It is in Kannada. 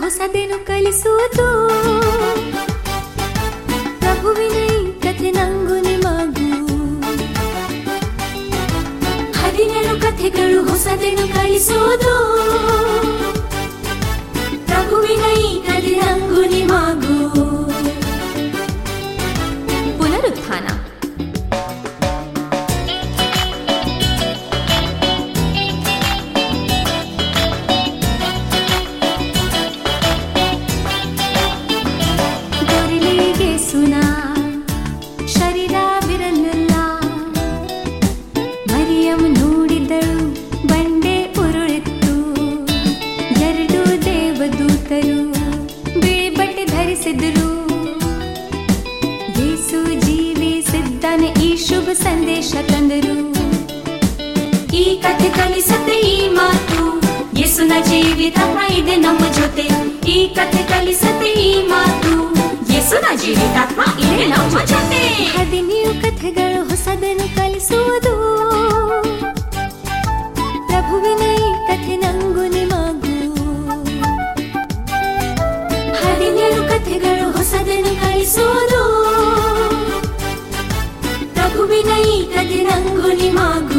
ಹೊಸದೇನು ಕಲಿಸುವುದು ಪ್ರಭುವಿನ ಈ ಕಥೆ ನಂಗು ನಿಮಗೂ ಹದಿನೇಳು ಕಥೆಗಳು ಹೊಸದೇನು ಕಲಿಸುವುದು ಪ್ರಭುವಿನ ಈ ಕಥೆ ನಂಗು ನಿಮಗೂ ಪುನರುತ್ಥಾನ ಗೊರಲಿಗೆ ಸುನ ಶರೀರವಿರಲಿಲ್ಲ ಮರಿಯಂ ನೋಡಿದಳು ಬಂಡೆ ಉರುಳಿತ್ತು ಎರಡು ದೇವದೂತರು ಬಿಳಿ ಬಟ್ಟೆ ಧರಿಸಿದರು ಯೇಸು ಜೀವಿಸಿದ್ದಾನೆ ಈ ಶುಭ ಸಂದೇಶ ತಂದರು ಈ ಕಥೆ ಕಲಿಸತ್ತೆ ಈ ಮಾತು ಯೇಸುನ ಜೀವಿತಾತ್ಮ ಇದೆ ನಮ್ಮ ಜೊತೆ ಈ ಕಥೆ ಕಲಿಸತ್ತೆ ಈ ಮಾತು ಯೇಸುನ ಜೀವಿತಾತ್ಮ ಇದೆ ನಮ್ಮ ಜೊತೆ ಹದಿನೇಳು ಕಥೆಗಳು ಹೊಸದನ್ನು ಕಲಿಸುವುದು ಪ್ರಭುವಿನ ಈ ಕಥೆ ನಂಗು ನಿಮಗೂ ಹದಿನೇಳು ಕಥೆಗಳು ಹೊಸದನ್ನು ಕಲಿಸುವುದು ಪ್ರಭುವಿನ ಈ ಕಥೆ ನಂಗು ನಿಮಗೂ